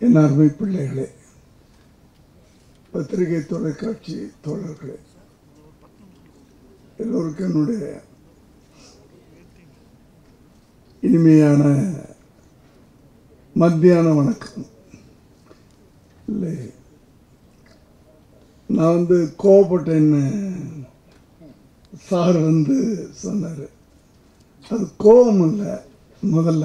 என் அருமை பிள்ளைகளே பத்திரிகை தொலைக்காட்சி தோழர்களே எல்லோருக்கும் என்னுடைய இனிமையான மத்தியான வணக்கம் இல்லை நான் வந்து கோவப்பட்டேன்னு சார் வந்து சொன்னார் அது கோபம் இல்லை முதல்ல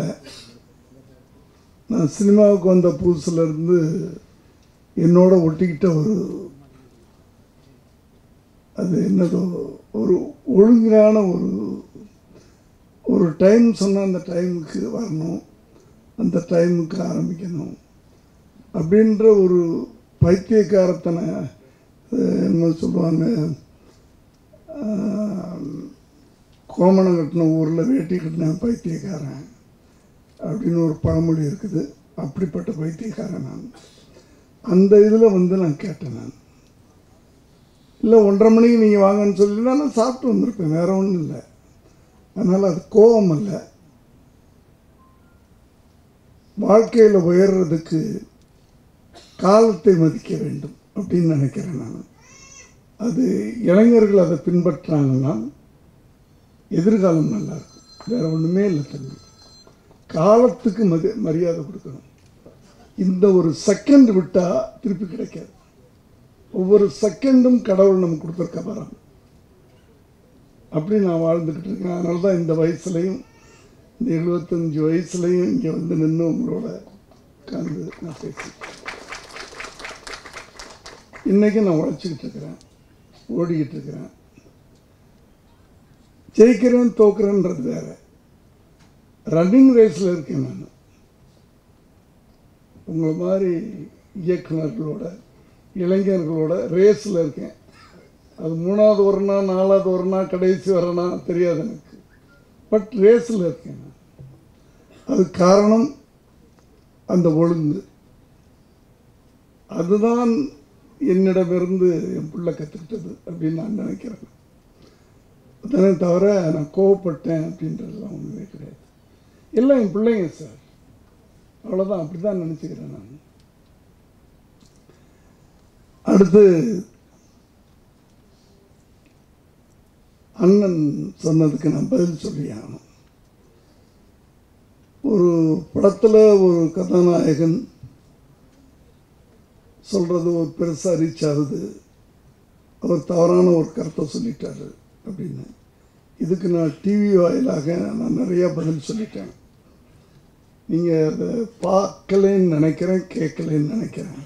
நான் சினிமாவுக்கு வந்த புதுசுலேருந்து என்னோட ஒட்டிக்கிட்ட ஒரு அது என்னதோ ஒரு ஒழுங்கான ஒரு ஒரு டைம் சொன்னால் அந்த டைமுக்கு வரணும் அந்த டைமுக்கு ஆரம்பிக்கணும் அப்படின்ற ஒரு பைத்தியக்காரத்தனை அஹ், என்ன சொல்லுவாங்க ஆஹ், கோமணம் கட்டின ஊரில் வேட்டி கட்டின பைத்தியக்காரன் அப்படின்னு ஒரு பழமொழி இருக்குது அப்படிப்பட்ட பைத்தியக்காரன் நான் அந்த இதில் வந்து நான் கேட்டேன் நான் இல்லை ஒன்றரை மணிக்கு நீங்கள் வாங்கன்னு சொல்லினா நான் சாப்பிட்டு வந்திருப்பேன் வேற ஒன்றும் இல்லை அதனால் அது கோபம் இல்லை வாழ்க்கையில் உயர்றதுக்கு காலத்தை மதிக்க வேண்டும் அப்படின்னு நினைக்கிறேன் நான் அது இளைஞர்கள் அதை பின்பற்றாங்கன்னா எதிர்காலம் நல்லா இருக்கும் வேற ஒன்றுமே இல்லை தம்பி காலத்துக்கு மதி மரியாதை கொடுக்கணும் இந்த ஒரு செகண்ட் விட்டால் திருப்பி கிடைக்காது ஒவ்வொரு செகண்டும் கடவுள் நமக்கு கொடுத்துருக்க வரம் அப்படி நான் வாழ்ந்துக்கிட்டு இருக்கேன் அதனால தான் இந்த வயசுலையும் இந்த எழுபத்தஞ்சு வயசுலையும் இங்கே வந்து நின்று உங்களோட உட்காந்து நான் பேசி இன்னைக்கு நான் உழைச்சிக்கிட்டு இருக்கிறேன் ஓடிக்கிட்டு இருக்கிறேன் ஜெயிக்கிறேன் தோக்குறேன்றது வேற ரன்னிங் ரேஸில் இருக்கேன் நான் உங்களை மாதிரி இயக்குனர்களோட இளைஞர்களோட ரேஸில் இருக்கேன் அது மூணாவது வரனா நாலாவது வரனா கடைசி வரனா தெரியாது எனக்கு பட் ரேஸில் இருக்கேன் நான் அது காரணம் அந்த ஒழுங்கு அதுதான் என்னிடமிருந்து என் பிள்ளை கற்றுக்கிட்டது அப்படின்னு நான் நினைக்கிறேன் அதனை தவிர நான் கோவப்பட்டேன் அப்படின்றதுலாம் ஒன்றுமே கிடையாது எல்லாம் என் பிள்ளைங்க சார் அவ்வளோதான் அப்படி தான் நினச்சிக்கிறேன் நான் அடுத்து அண்ணன் சொன்னதுக்கு நான் பதில் சொல்லி ஆகணும் ஒரு படத்தில் ஒரு கதாநாயகன் சொல்கிறது ஒரு பெருசாக ரீச் ஆகுது அவர் தவறான ஒரு கருத்தை சொல்லிட்டாரு அப்படின்னு இதுக்கு நான் டிவி வாயிலாக நான் நிறையா பதில் சொல்லிட்டேன் நீங்கள் அதை பார்க்கலேன்னு நினைக்கிறேன் கேட்கலேன்னு நினைக்கிறேன்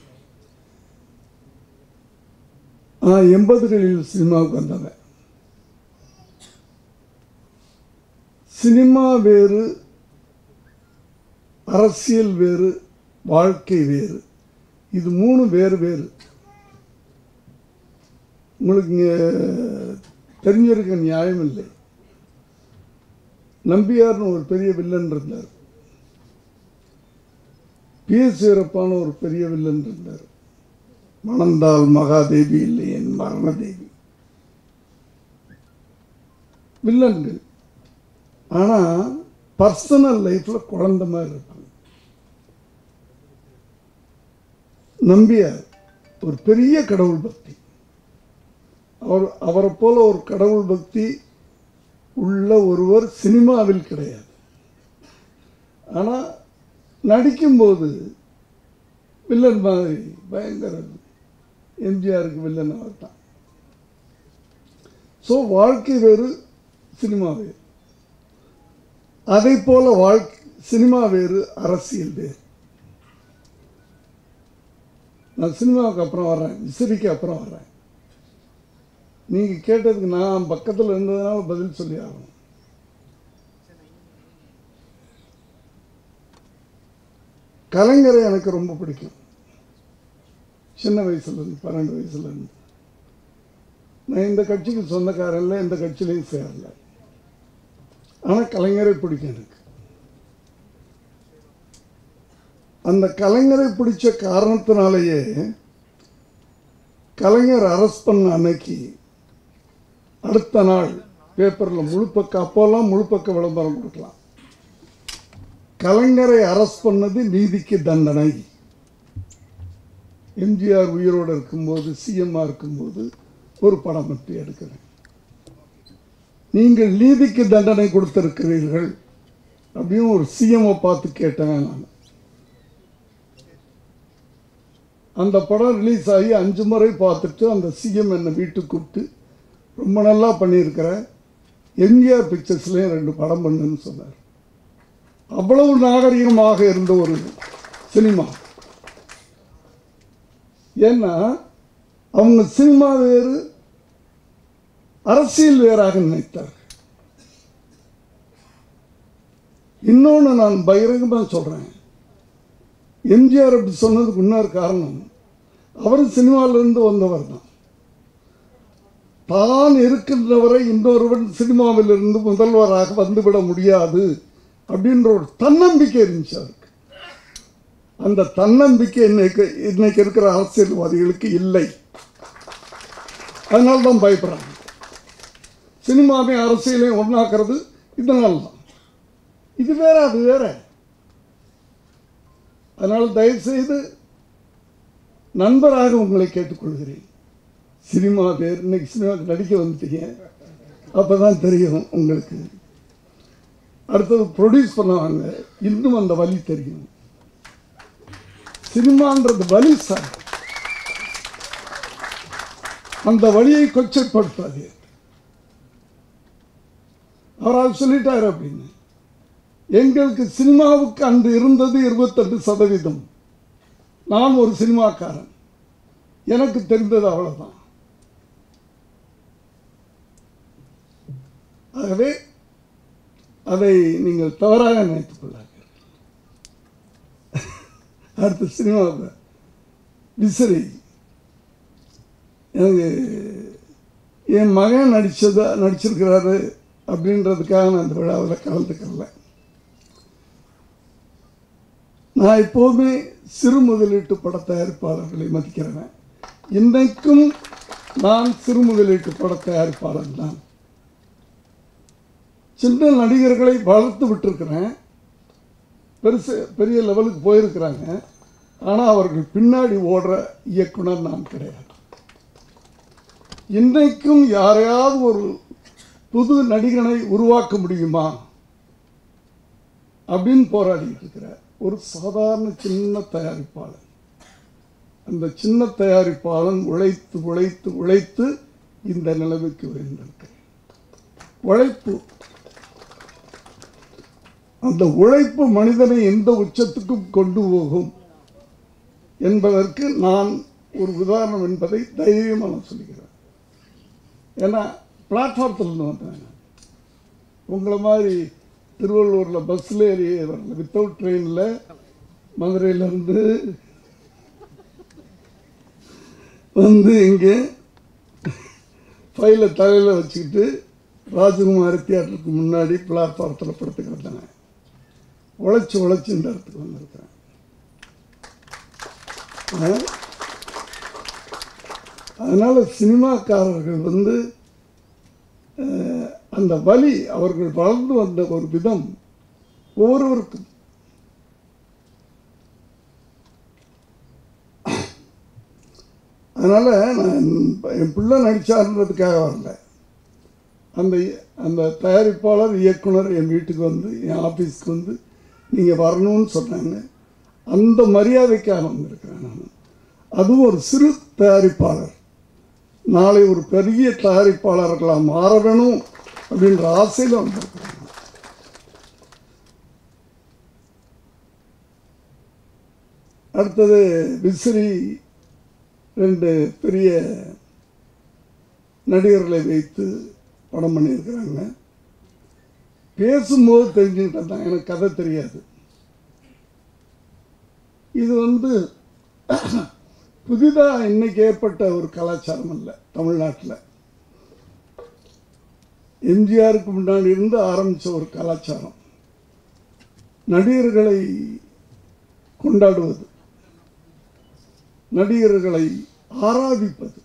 நான் எண்பதுகளில் சினிமாவுக்கு வந்தவன் சினிமா வேறு அரசியல் வேறு வாழ்க்கை வேறு இது மூணு வேறு வேறு உங்களுக்கு இங்கே தெரிஞ்சிருக்க நியாயம் இல்லை நம்பியார்னு ஒரு பெரிய வில்லன் இருந்தார் பிஎஸ் வீரப்பான ஒரு பெரிய வில்லன் இருந்தார் மணந்தால் மகாதேவி இல்லை என் மரணதேவி வில்லன்கள் ஆனால் பர்சனல் லைஃப்பில் குழந்த மாதிரி இருப்பாங்க நம்பியார் ஒரு பெரிய கடவுள் பக்தி அவர் அவரை போல ஒரு கடவுள் பக்தி உள்ள ஒருவர் சினிமாவில் கிடையாது ஆனால் நடிக்கும்போது வில்லன் மாதிரி பயங்கர எம்ஜிஆருக்கு வில்லன் அவர் தான் ஸோ வாழ்க்கை வேறு சினிமா வேறு அதை போல வாழ்க்கை சினிமா வேறு அரசியல் வேறு நான் சினிமாவுக்கு அப்புறம் வர்றேன் விசிறிக்கு அப்புறம் வர்றேன் நீங்கள் கேட்டதுக்கு நான் பக்கத்தில் இருந்ததுனால பதில் சொல்லி ஆகணும் கலைஞரை எனக்கு ரொம்ப பிடிக்கும் சின்ன வயசுலேருந்து பன்னெண்டு வயசுலேருந்து நான் இந்த கட்சிக்கு சொந்தக்காரன் இல்லை இந்த கட்சியிலையும் சேரல ஆனால் கலைஞரை பிடிக்கும் எனக்கு அந்த கலைஞரை பிடிச்ச காரணத்தினாலேயே கலைஞர் அரெஸ்ட் பண்ண அன்னைக்கு அடுத்த நாள் பேப்பரில் முழுப்பக்க அப்போல்லாம் முழுப்பக்க விளம்பரம் கொடுக்கலாம் கலைஞரை அரெஸ்ட் பண்ணது நீதிக்கு தண்டனை எம்ஜிஆர் உயிரோடு இருக்கும்போது சிஎம்மாக இருக்கும்போது ஒரு படம் மட்டும் எடுக்கிறேன் நீங்கள் நீதிக்கு தண்டனை கொடுத்திருக்கிறீர்கள் அப்படின்னு ஒரு சிஎம்ஐ பார்த்து கேட்டேன் நான் அந்த படம் ரிலீஸ் ஆகி அஞ்சு முறை பார்த்துட்டு அந்த சிஎம் என்னை வீட்டுக்கு கூப்பிட்டு ரொம்ப நல்லா பண்ணியிருக்கிற எம்ஜிஆர் பிக்சர்ஸ்லேயும் ரெண்டு படம் பண்ணுன்னு சொன்னார் அவ்வளவு நாகரிகமாக இருந்த ஒரு சினிமா ஏன்னா அவங்க சினிமா வேறு அரசியல் வேறாக நினைத்தார் இன்னொன்று நான் பகிரங்கமாக சொல்கிறேன் எம்ஜிஆர் அப்படி சொன்னதுக்கு இன்னொரு காரணம் அவர் சினிமாவிலிருந்து வந்தவர் தான் தான் இருக்கின்றவரை இன்னொருவன் சினிமாவிலிருந்து முதல்வராக வந்துவிட முடியாது அப்படின்ற ஒரு தன்னம்பிக்கை இருந்துச்சு அவருக்கு அந்த தன்னம்பிக்கை இன்னைக்கு இன்னைக்கு இருக்கிற அரசியல்வாதிகளுக்கு இல்லை அதனால தான் பயப்படுறாங்க சினிமாவை அரசியலையும் ஒன்றாக்குறது இதனால தான் இது வேற அது வேற அதனால் தயவுசெய்து நண்பராக உங்களை கேட்டுக்கொள்கிறேன் சினிமா பேர் இன்னைக்கு சினிமாவுக்கு நடிக்க வந்துட்டீங்க அப்போ தான் தெரியும் உங்களுக்கு அடுத்தது ப்ரொடியூஸ் பண்ணுவாங்க இன்னும் அந்த வலி தெரியும் சினிமான்றது வலி சார் அந்த வழியை கொச்சைப்படுத்தாது அவரால் சொல்லிட்டாரு அப்படின்னு எங்களுக்கு சினிமாவுக்கு அன்று இருந்தது இருபத்தெட்டு சதவீதம் நான் ஒரு சினிமாக்காரன் எனக்கு தெரிந்தது அவ்வளவுதான் ஆகவே அதை நீங்கள் தவறாக நினைத்துக் கொள்ளாதீர்கள் அடுத்த சினிமாவில் விசிறி எனக்கு என் மகன் நடிச்சதா நடிச்சிருக்கிறாரு அப்படின்றதுக்காக நான் அந்த விழாவில் கலந்துக்கல நான் எப்போவுமே சிறு முதலீட்டு பட தயாரிப்பாளர்களை மதிக்கிறேன் இன்றைக்கும் நான் சிறு முதலீட்டு பட தயாரிப்பாளர் தான் சின்ன நடிகர்களை வளர்த்து விட்டுருக்கிறேன் பெருசு பெரிய லெவலுக்கு போயிருக்கிறாங்க ஆனால் அவர்கள் பின்னாடி ஓடுற இயக்குனர் நான் கிடையாது இன்றைக்கும் யாரையாவது ஒரு புது நடிகனை உருவாக்க முடியுமா அப்படின்னு போராடிட்டு இருக்கிற ஒரு சாதாரண சின்ன தயாரிப்பாளன் அந்த சின்ன தயாரிப்பாளன் உழைத்து உழைத்து உழைத்து இந்த நிலைமைக்கு உயர்ந்திருக்கிறேன் உழைப்பு அந்த உழைப்பு மனிதனை எந்த உச்சத்துக்கும் கொண்டு போகும் என்பதற்கு நான் ஒரு உதாரணம் என்பதை தைரியமாக நான் சொல்லிக்கிறேன் ஏன்னா பிளாட்ஃபார்த்தில் இருந்து வந்தேன் நான். உங்களை மாதிரி திருவள்ளூரில் பஸ்ஸில் ஏறி வரல வித்தவுட் ட்ரெயினில் மதுரையிலேருந்து வந்து இங்கே ஃபைலை தலையில் வச்சுக்கிட்டு ராஜகுமாரி தியேட்டருக்கு முன்னாடி பிளாட்ஃபாரத்தில் படுத்துக்கிறேன் உழைச்சி உழைச்சி இந்த இடத்துக்கு வந்திருக்கிறேன் ஆ? அதனால் சினிமாக்காரர்கள் வந்து அஹ், அந்த வலி அவர்கள் வளர்ந்து வந்த ஒரு விதம் ஒவ்வொருவருக்கும் அதனால் நான் என் பிள்ளை நடிச்சாருன்றதுக்காக வரல அந்த அந்த தயாரிப்பாளர் இயக்குனர் என் வீட்டுக்கு வந்து என் ஆஃபீஸ்க்கு வந்து நீங்கள் வரணும்னு சொன்னாங்க அந்த மரியாதைக்காக வந்திருக்கிறேன் நான் அதுவும் ஒரு சிறு தயாரிப்பாளர் நாளை ஒரு பெரிய தயாரிப்பாளர்களாக மாற வேணும் அப்படின்ற ஆசையில் வந்திருக்கிறேன் அடுத்தது விசிறி ரெண்டு பெரிய நடிகர்களை வைத்து படம் பண்ணியிருக்கிறாங்க பேசும்போது தெரிஞ்சுக்கிட்டேன் தான் எனக்கு கதை தெரியாது இது வந்து புதிதாக இன்னைக்கு ஏற்பட்ட ஒரு கலாச்சாரம் அல்ல தமிழ்நாட்டில் எம்ஜிஆருக்கு முன்னாடி இருந்து ஆரம்பித்த ஒரு கலாச்சாரம் நடிகர்களை கொண்டாடுவது நடிகர்களை ஆராதிப்பது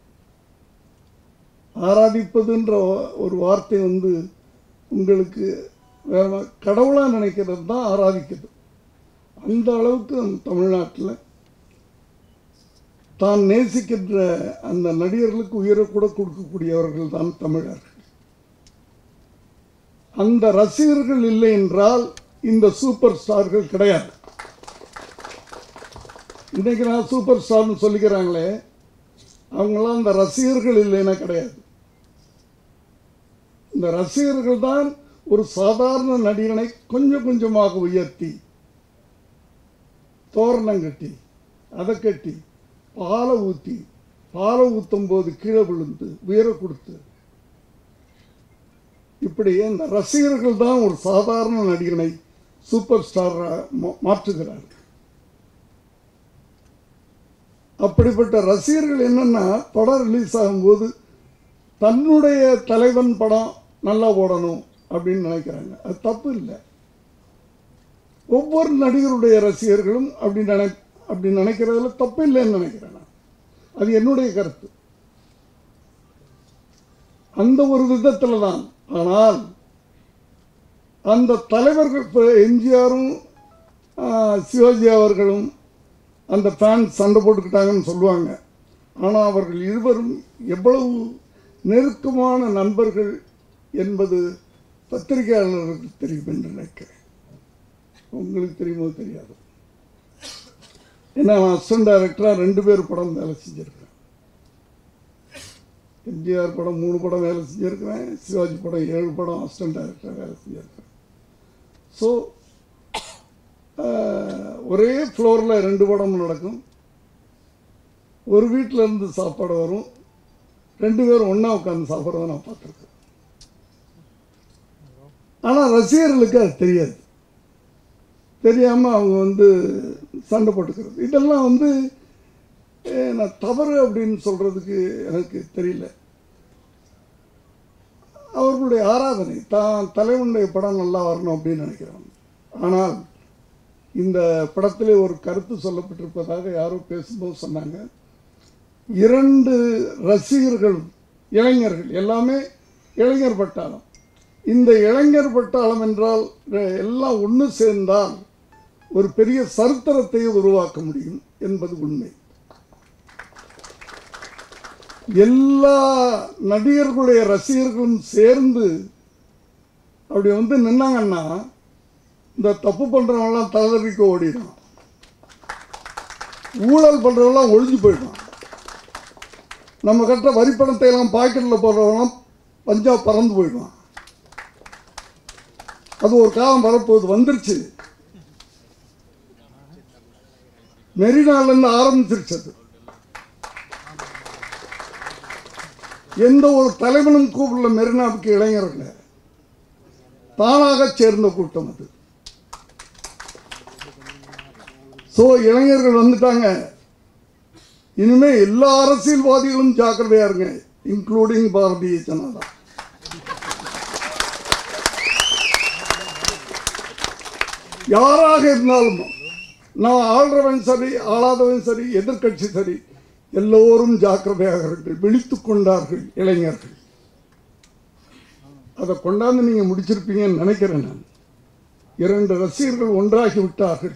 ஆராதிப்பதுன்ற ஒரு வார்த்தை வந்து உங்களுக்கு வேற கடவுளாக நினைக்கிறது தான் ஆராதிக்கிறது அந்த அளவுக்கு நம்ம தமிழ்நாட்டில் தான் நேசிக்கின்ற அந்த நடிகர்களுக்கு உயிரை கூட கொடுக்கக்கூடியவர்கள் தான் தமிழர்கள் அந்த ரசிகர்கள் இல்லை என்றால் இந்த சூப்பர் ஸ்டார்கள் கிடையாது இன்னைக்கு நான் சூப்பர் ஸ்டார்னு சொல்லிக்கிறாங்களே அவங்களாம் அந்த ரசிகர்கள் இல்லைன்னா கிடையாது இந்த ரசிகர்கள் தான் ஒரு சாதாரண நடிகனை கொஞ்சம் கொஞ்சமாக உயர்த்தி தோரணம் கட்டி அதை கட்டி பாலை ஊற்றி பாலை ஊற்றும் போது கீழே விழுந்து உயர கொடுத்து இப்படி இந்த ரசிகர்கள் தான் ஒரு சாதாரண நடிகனை சூப்பர் ஸ்டாராக மாற்றுகிறார்கள் அப்படிப்பட்ட ரசிகர்கள் என்னன்னா படம் ரிலீஸ் ஆகும்போது தன்னுடைய தலைவன் படம் நல்லா ஓடணும் அப்படின்னு நினைக்கிறாங்க அது தப்பு இல்லை ஒவ்வொரு நடிகருடைய ரசிகர்களும் அப்படி நினை அப்படி நினைக்கிறதுல தப்பு இல்லைன்னு நினைக்கிறேன் நான் அது என்னுடைய கருத்து அந்த ஒரு விதத்தில் தான் ஆனால் அந்த தலைவர்கள் இப்போ எம்ஜிஆரும் சிவாஜி அவர்களும் அந்த ஃபேன்ஸ் சண்டை போட்டுக்கிட்டாங்கன்னு சொல்லுவாங்க ஆனால் அவர்கள் இருவரும் எவ்வளவு நெருக்கமான நண்பர்கள் என்பது பத்திரிகையாளர்களுக்கு தெரியும் என்று நினைக்கிறேன் உங்களுக்கு தெரியுமோ தெரியாது ஏன்னா நான் அசிஸ்டன்ட் டைரக்டராக ரெண்டு பேர் படம் வேலை செஞ்சுருக்கிறேன் எம்ஜிஆர் படம் மூணு படம் வேலை செஞ்சுருக்கிறேன் சிவாஜி படம் ஏழு படம் அசிஸ்டன்ட் டைரக்டராக வேலை செஞ்சுருக்கிறேன் ஸோ ஒரே ஃப்ளோரில் ரெண்டு படமும் நடக்கும் ஒரு வீட்டில் இருந்து சாப்பாடு வரும் ரெண்டு பேரும் ஒன்றா உட்காந்து சாப்பிட்றத நான் பார்த்துருக்கேன் ஆனால் ரசிகர்களுக்கு அது தெரியாது தெரியாமல் அவங்க வந்து சண்டை போட்டுக்கிறது இதெல்லாம் வந்து அஹ், நான் தவறு அப்படின்னு சொல்கிறதுக்கு எனக்கு தெரியல அவர்களுடைய ஆராதனை தான் தலைவனுடைய படம் நல்லா வரணும் அப்படின்னு நினைக்கிறாங்க ஆனால் இந்த படத்திலே ஒரு கருத்து சொல்லப்பட்டிருப்பதாக யாரோ பேசும்போது சொன்னாங்க இரண்டு ரசிகர்கள் இளைஞர்கள் எல்லாமே இளைஞர் பட்டாளம் இந்த இளைஞர் பட்டாளம் என்றால் அஹ், எல்லாம் ஒன்று சேர்ந்தால் ஒரு பெரிய சரித்திரத்தை உருவாக்க முடியும் என்பது உண்மை எல்லா நடிகர்களுடைய ரசிகர்களும் சேர்ந்து அப்படி வந்து நின்னாங்கன்னா இந்த தப்பு பண்ணுறவங்களாம் தலைதறிக்க ஓடிடும் ஊழல் பண்ணுறவங்களாம் ஒழிஞ்சு போயிடும் நம்ம கட்டுற வரி பணத்தை எல்லாம் பாக்கெட்டில் போடுறவங்களாம் பஞ்சாப் பறந்து போயிடும் அது ஒரு காலம் வரப்போகுது வந்துருச்சு மெரினாலேருந்து ஆரம்பிச்சிருச்சு அது எந்த ஒரு தலைவனும் கூப்பிடல மெரினாவுக்கு இளைஞர்களை தானாக சேர்ந்த கூட்டம் அது ஸோ இளைஞர்கள் வந்துட்டாங்க இனிமே எல்லா அரசியல்வாதிகளும் ஜாக்கிரதையா இருங்க இன்க்ளூடிங் பாரதிய ஜனதா யாராக இருந்தாலும் நான் ஆள்றவன் சரி ஆளாதவன் சரி எதிர்க்கட்சி சரி எல்லோரும் ஜாக்கிரதையாக இருங்கள் விழித்துக் கொண்டார்கள் இளைஞர்கள் அதை கொண்டாந்து நீங்க முடிச்சிருப்பீங்கன்னு நினைக்கிறேன் நான் இரண்டு ரசிகர்கள் ஒன்றாகி விட்டார்கள்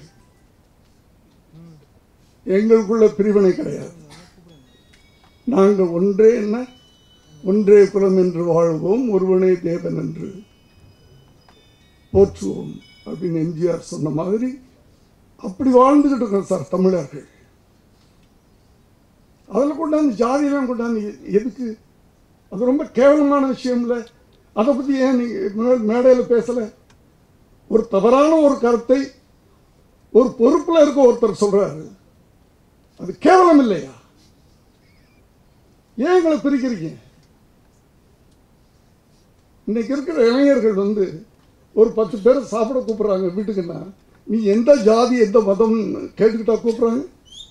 எங்களுக்குள்ள பிரிவினை கிடையாது நாங்கள் ஒன்றே என்ன ஒன்றே குலம் என்று வாழ்வோம் ஒருவனே தேவன் என்று போற்றுவோம் அப்படின்னு எம்ஜிஆர் சொன்ன மாதிரி அப்படி வாழ்ந்துகிட்டு இருக்கோம் சார் தமிழர்கள் அதில் கொண்டாந்து ஜாதியெல்லாம் கொண்டாந்து எ- எதுக்கு அது ரொம்ப கேவலமான விஷயம் இல்லை அதை பற்றி ஏன் நீங்கள் மேடையில் பேசலை ஒரு தவறான ஒரு கருத்தை ஒரு பொறுப்பில் இருக்க ஒருத்தர் சொல்றாரு அது கேவலம் இல்லையா ஏன் எங்களை பிரிக்கிறீங்க இன்னைக்கு இருக்கிற இளைஞர்கள் வந்து ஒரு பத்து பேர் சாப்பிட கூப்பிடுறாங்க வீட்டுக்குன்னா நீ எந்த ஜாதி எந்த மதம் கேட்டுக்கிட்டா கூப்பிடுறாங்க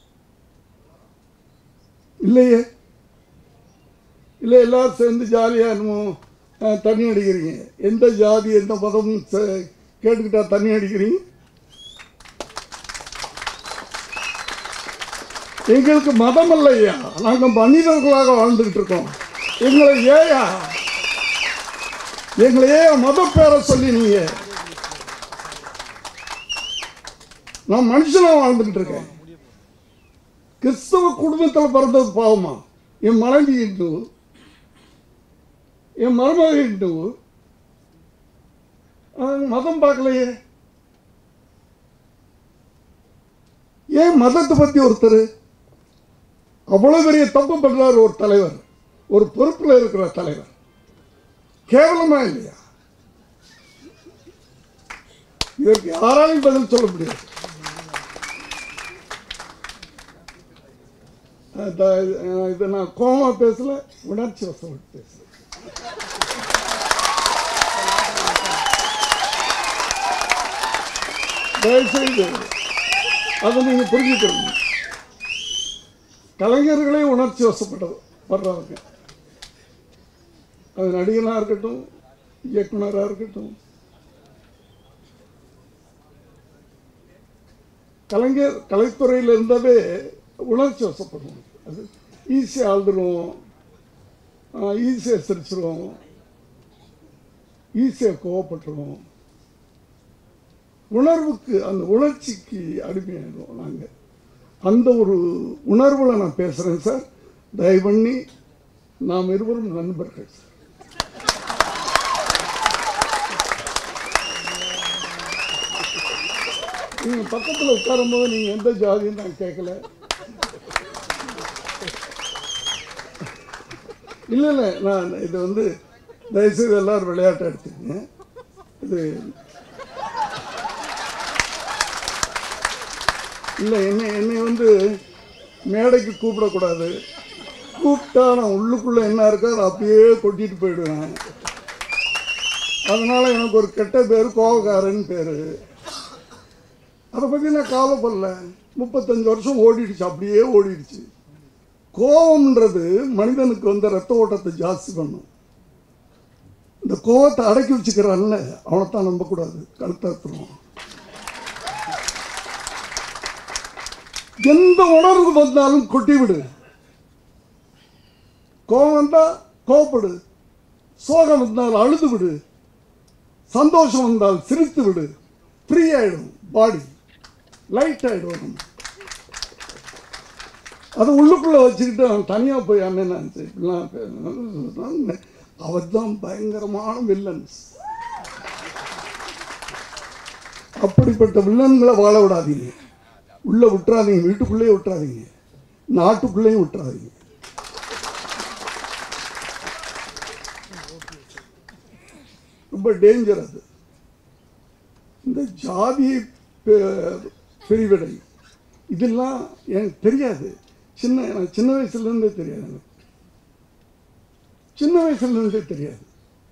இல்லையே இல்லை எல்லாரும் சேர்ந்து ஜாலியாக என்னமோ அஹ், தண்ணி அடிக்கிறீங்க எந்த ஜாதி எந்த மதம் சே- கேட்டுக்கிட்டா தண்ணி அடிக்கிறீங்க எங்களுக்கு மதம் இல்லையா நாங்கள் மனிதர்களாக வாழ்ந்துகிட்டு இருக்கோம் எங்களை ஏயா எங்களை ஏன் மத பேரை சொல்லி நீங்க நான் மனுஷனா வாழ்ந்துகிட்டு இருக்கேன் கிறிஸ்தவ குடும்பத்தில் பிறந்தது பாவமா என் மனைவி இந்து என் மருமக இந்து அவன் மதம் பார்க்கலையே ஏன் மதத்தை பத்தி ஒருத்தர் அவ்வளவு பெரிய தப்பு பண்றாரு ஒரு தலைவர் ஒரு பொறுப்புல இருக்கிற தலைவர் கேவலமா இல்லையா இதற்கு யாராலையும் பதில் சொல்ல முடியாது அத- இதை நான் கோமா பேசல உணர்ச்சி வசப்பட்டு பேசல தயவுசெய்து அதை நீங்க புரிஞ்சுக்கணும் கலைஞர்களே உணர்ச்சி வசப்பட்டது படுறவங்க அது நடிகனாக இருக்கட்டும் இயக்குனராக இருக்கட்டும் கலைஞர் கலைத்துறையில் இருந்தாவே உணர்ச்சி வசப்படுவோம் அது ஈஸியாக அழுதுருவோம் ஈஸியாக சிரிச்சிருவோம் ஈஸியாக கோவப்பட்டுருவோம் உணர்வுக்கு அந்த உணர்ச்சிக்கு அடிமையாயிடுவோம் நாங்கள் அந்த ஒரு உணர்வில் நான் பேசுகிறேன் சார் தயவு பண்ணி நாம் இருவரும் நண்பர்கள் சார் நீங்கள் பக்கத்தில் உட்காரும்போது நீங்கள் எந்த ஜாதின்னு நான் கேட்கல இல்லை இல்லை நான் இது வந்து தயவுசெய்து எல்லாரும் விளையாட்டை எடுத்துக்கங்க இது இல்லை என்னை என்னை வந்து மேடைக்கு கூப்பிடக்கூடாது கூப்பிட்டா நான் உள்ளுக்குள்ளே என்ன இருக்கோ அதை அப்படியே கொட்டிட்டு போயிடுவேன் அதனால் எனக்கு ஒரு கெட்ட பேர் கோவக்காரன் பேர் அதை பற்றி நான் கவலைப்படல முப்பத்தஞ்சு வருஷம் ஓடிடுச்சு அப்படியே ஓடிடுச்சு கோவம்ன்றது மனிதனுக்கு வந்து ரத்த ஓட்டத்தை ஜாஸ்தி பண்ணும் இந்த கோவத்தை அடக்கி வச்சுக்கிறான்ல அவனைத்தான் நம்பக்கூடாது கழுத்தாத்துருவான் எந்த உணர்வு வந்தாலும் கொட்டி விடு கோபம் வந்தா கோபப்படு சோகம் வந்தால் அழுது விடு சந்தோஷம் வந்தால் சிரித்து விடு ஃப்ரீ ஆயிடும் பாடி லைட் ஆயிடும் நம்ம. அது உள்ளுக்குள்ள வச்சுக்கிட்டு அவன் தனியா போய் அண்ணன் இப்படிலாம் அவர் தான் பயங்கரமான வில்லன்ஸ் அப்படிப்பட்ட வில்லன்களை வாழ விடாதீங்க உள்ள விட்டுறாதீங்க வீட்டுக்குள்ளேயே விட்டுறாதீங்க நாட்டுக்குள்ளேயும் விட்டுறாதீங்க ரொம்ப டேஞ்சர் அது இந்த ஜாதி பி- பிரிவினை இதெல்லாம் எனக்கு தெரியாது சின்ன எனக்கு சின்ன வயசுலேருந்தே தெரியாது எனக்கு சின்ன வயசுலேருந்தே தெரியாது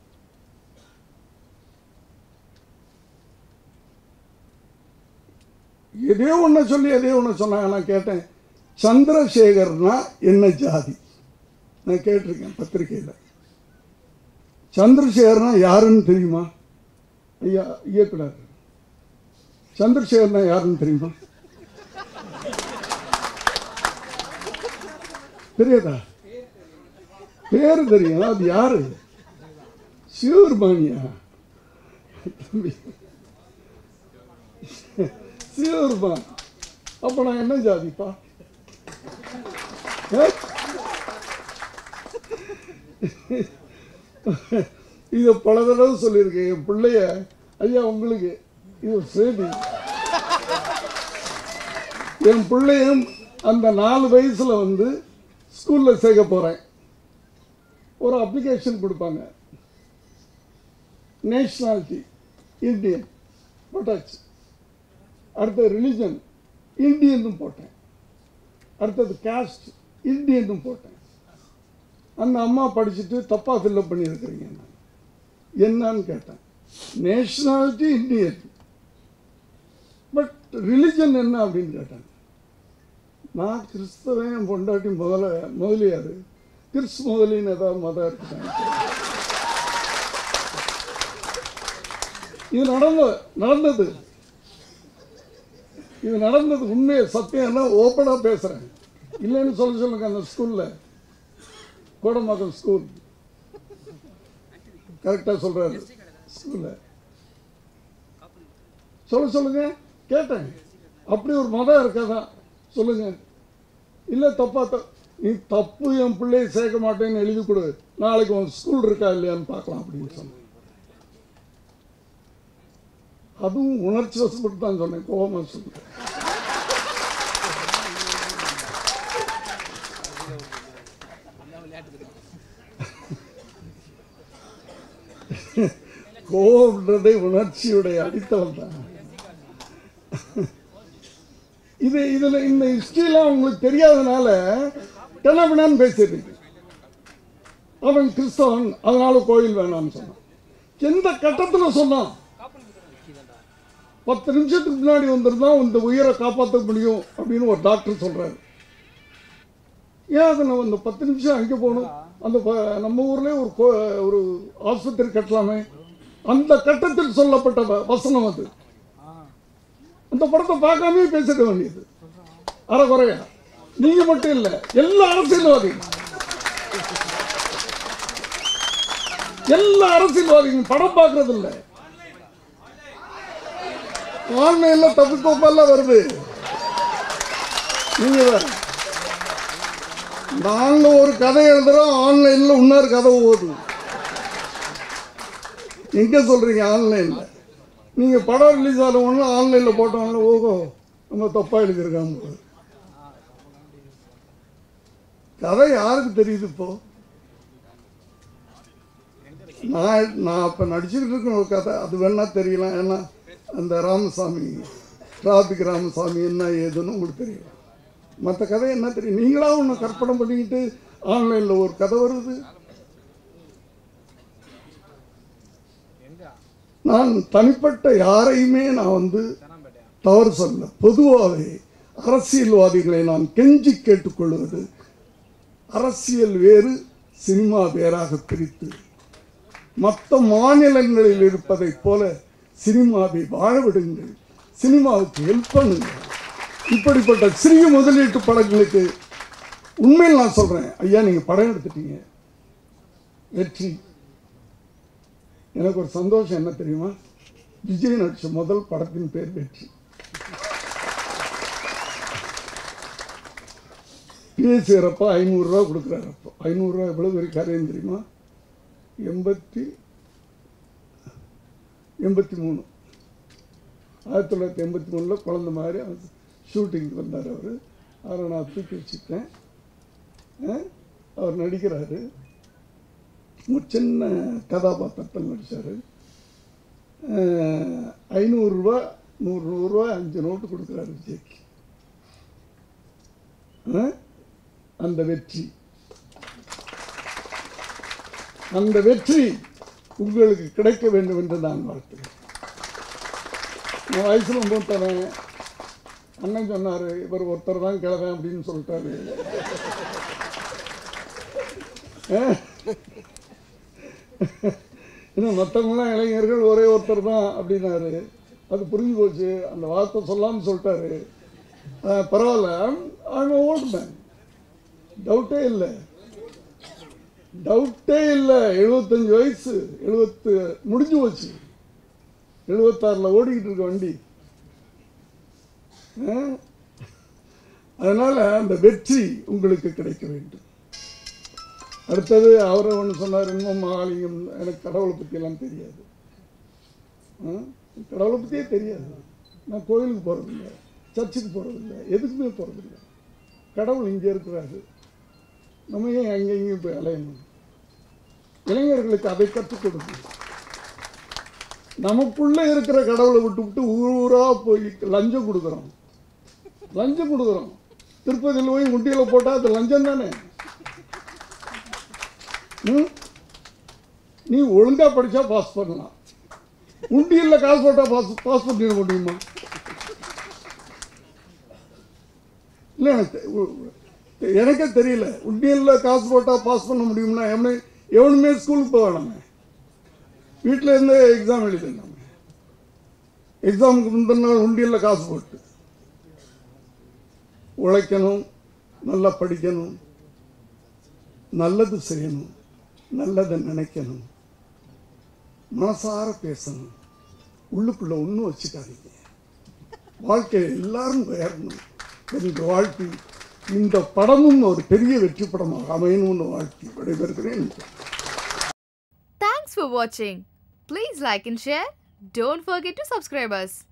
எதையோ ஒன்று சொல்லி எதையோ ஒன்று சொன்னாங்க நான் கேட்டேன் சந்திரசேகர்னா என்ன ஜாதி நான் கேட்டிருக்கேன் பத்திரிக்கையில் சந்திரசேகர்னா யாருன்னு தெரியுமா ஐயா இயக்குனர் சந்திரசேகர்னா யாருன்னு தெரியுமா தெரியாதா பேரு தெரியும் அது யாரு சிவருமானியா தம்பி சிவருமான் அப்ப நான் என்ன ஜாதிப்பா ஏ? இதை பல தடவை சொல்லியிருக்கேன் என் பிள்ளைய ஐயா உங்களுக்கு இது ஒரு செய்தி என் பிள்ளையும் அந்த நாலு வயசுல வந்து ஸ்கூல்ல சேர்க்க போறேன் ஒரு அப்ளிகேஷன் கொடுப்பாங்க நேஷனாலிட்டி இந்தியன் போட்டாச்சு அடுத்த ரிலிஜன் இந்தியன்னு போட்டேன் அடுத்தது காஸ்ட் இந்தியன்னு போட்டேன் அந்த அம்மா படிச்சுட்டு தப்பாக ஃபில்லப் பண்ணியிருக்கிறீங்க நான் என்னன்னு கேட்டேன் நேஷனாலிட்டி இந்தியன் பட் ரிலிஜன் என்ன அப்படின்னு கேட்டேன் நான் கிறிஸ்தவன் என் பொண்டாட்டி முதல்ல முதலியார் கிறிஸ் முதலின்னு ஏதாவது மதம் இருக்குதாங்க இது நடந்த நடந்தது இது நடந்தது உண்மையை சத்தியம்னா ஓப்பனாக பேசுகிறேன் இல்லைன்னு சொல்ல சொல்லுங்க அந்த ஸ்கூலில் கோடம்பாக்கம் ஸ்கூல் கரெக்டாக சொல்கிறாரு ஸ்கூலில் சொல்ல சொல்லுங்க கேட்டேன் அப்படி ஒரு மதம் இருக்காதான் சொல்லுங்க இல்லை தப்பா த நீ தப்பு என் பிள்ளையை சேர்க்க மாட்டேன்னு எழுதி கொடு நாளைக்கு உன் ஸ்கூல் இருக்கா இல்லையான்னு பார்க்கலாம் அப்படின்னு சொன்னேன் அதுவும் உணர்ச்சி வசப்பட்டு தான் சொன்னேன் கோபமாக சொன்னேன் கோபம்ன்றதே உணர்ச்சியுடைய அடித்தளம் தான் இது இதுல இந்த ஹிஸ்டரிலாம் உங்களுக்கு தெரியாதனால கண்ணாபின்னான்னு பேசிடுறீங்க அவன் கிறிஸ்தவன் அதனால கோயில் வேணாம்னு சொன்னான் எந்த கட்டத்தில் சொன்னான் பத்து நிமிஷத்துக்கு முன்னாடி வந்திருந்தா இந்த உயிரை காப்பாற்ற முடியும் அப்படின்னு ஒரு டாக்டர் சொல்றாரு ஏன் அதை நம்ம இந்த பத்து நிமிஷம் அங்கே போகணும் அந்த ப- நம்ம ஊர்லயே ஒரு கோ- ஒரு ஆஸ்பத்திரி கட்டலாமே அந்த கட்டத்தில் சொல்லப்பட்ட வ- வசனம் அது அந்த படத்தை பார்க்காமயே பேசிட வேண்டியது அறகுறையா நீங்க மட்டும் இல்ல எல்லா அரசியல்வாதிகளும் எல்லா அரசியல்வாதிகளும் படம் பார்க்கறது இல்ல ஆன்லைன்ல தப்பு கோப்பெல்லாம் வருது நீங்க வேற நாங்க ஒரு கதை எழுதுறோம் ஆன்லைன்ல இன்னொரு கதை ஓடுது எங்க சொல்றீங்க ஆன்லைன்ல நீங்க படம் ரிலீஸ் ஆன உடனே ஆன்லைன்ல போட்டோம்னா ஓஹோ நம்ம தப்பா எழுதியிருக்காங்க கதை யாருக்கு தெரியுது இப்போ நான் நான் இப்போ நடிச்சுக்கிட்டு இருக்கிற ஒரு கதை அது வேணா தெரியலாம் ஏன்னா அந்த ராமசாமி டிராபிக் ராமசாமி என்ன ஏதுன்னு உங்களுக்கு தெரியும் மற்ற கதை என்ன தெரியும் நீங்களா ஒன்று கற்பனை பண்ணிக்கிட்டு ஆன்லைனில் ஒரு கதை வருது நான் தனிப்பட்ட யாரையுமே நான் வந்து தவறு சொல்ல பொதுவாகவே அரசியல்வாதிகளை நான் கெஞ்சி கேட்டுக்கொள்வது அரசியல் வேறு சினிமா வேறாக பிரித்து மற்ற மாநிலங்களில் இருப்பதைப் போல சினிமாவை வாழ விடுங்கள் சினிமாவுக்கு ஹெல்ப் பண்ணுங்க இப்படிப்பட்ட சிறிய முதலீட்டு படங்களுக்கு உண்மையில் நான் சொல்றேன் ஐயா நீங்க படம் எடுத்துட்டீங்க வெற்றி எனக்கு ஒரு சந்தோஷம் என்ன தெரியுமா விஜய் நடிச்ச முதல் படத்தின் பேர் வெற்றி பேசுகிறப்ப ஐநூறுரூவா கொடுக்குறாரு அப்போ ஐநூறுரூவா எவ்வளோ பெரிய காரியம் தெரியுமா எண்பத்தி எண்பத்தி மூணு ஆயிரத்தி தொள்ளாயிரத்தி எண்பத்தி மூணில் குழந்த மாதிரி ஷூட்டிங்க்கு வந்தார் அவர் அவரை நான் தூக்கி வச்சுட்டேன் அஹ், அவர் நடிக்கிறாரு ஒரு சின்ன கதாபாத்திரத்தில் நடித்தார் ஐநூறுரூவா நூறு நூறுரூவா அஞ்சு நோட்டு கொடுக்குறாரு விஜய்க்கு அஹ், அந்த வெற்றி அந்த வெற்றி உங்களுக்கு கிடைக்க வேண்டும் என்று நான் வாழ்த்துகிறேன் நான் வயசுல மூத்தவன் அண்ணன் சொன்னார் இவர் ஒருத்தர் தான் கிழவன் அப்படின்னு சொல்லிட்டாரு இன்னும் மற்றவங்களாம் இளைஞர்கள் ஒரே ஒருத்தர் தான் அப்படின்னாரு அது புரிஞ்சு போச்சு அந்த வார்த்தை சொல்லாமல் சொல்லிட்டாரு அஹ், பரவாயில்ல அவங்க ஓடுனேன் டவுட்டே இல்லை டவுட்டே இல்லை எழுபத்தஞ்சு வயசு எழுபத்து முடிஞ்சு போச்சு எழுபத்தாறில் ஓடிக்கிட்டு இருக்க வண்டி ஆ? அதனால அந்த வெற்றி உங்களுக்கு கிடைக்க வேண்டும் அடுத்தது அவரை ஒன்று சொன்னார் இன்னும் மகாலிங்கம் எனக்கு கடவுளை பற்றியெல்லாம் தெரியாது ஆ? கடவுளை பற்றியே தெரியாது நான் கோயிலுக்கு போகிறதில்ல சர்ச்சுக்கு போகிறதில்ல எதுக்குமே போகிறதில்ல கடவுள் இங்கே இருக்கிறாரு நம்ம ஏன் அங்கே இங்கேயும் போய் அலையணும் இளைஞர்களுக்கு அதை கற்றுக் கொடுக்கணும் நமக்குள்ள இருக்கிற கடவுளை விட்டு விட்டு ஊர் ஊரா போய் லஞ்சம் கொடுக்குறோம் லஞ்சம் கொடுக்குறோம் திருப்பதியில் போய் உண்டியில போட்டா அது லஞ்சம் தானே ம்? நீ ஒழுங்கா படிச்சா பாஸ் பண்ணலாம் உண்டியல்ல காசு போட்டா பாஸ் பாஸ் பண்ணிட முடியுமா இல்லை எனக்கு தெ- உ- உ- எனக்கே தெரியல உண்டியல்ல காசு போட்டா பாஸ் பண்ண முடியும்னா எவனு எவனுமே ஸ்கூலுக்கு போக வேணாமே வீட்டில் இருந்து எக்ஸாம் எழுதிருந்தாங்க எக்ஸாமுக்கு முந்தின நாள் உண்டியல்ல காசு போட்டு உழைக்கணும் நல்லா படிக்கணும் நல்லது செய்யணும் நல்லதை நினைக்கணும் மனசார பேசணும் உள்ளுக்குள்ள ஒன்றும் வச்சுக்காதீங்க வாழ்க்கையை எல்லாரும் உயரணும் என்று வாழ்த்தி இந்த படமும் ஒரு பெரிய வெற்றி படமாக அமையணும்னு வாழ்த்தி விடைபெறுகிறேன் Thanks for watching. Please like and share. Don't forget to subscribe us.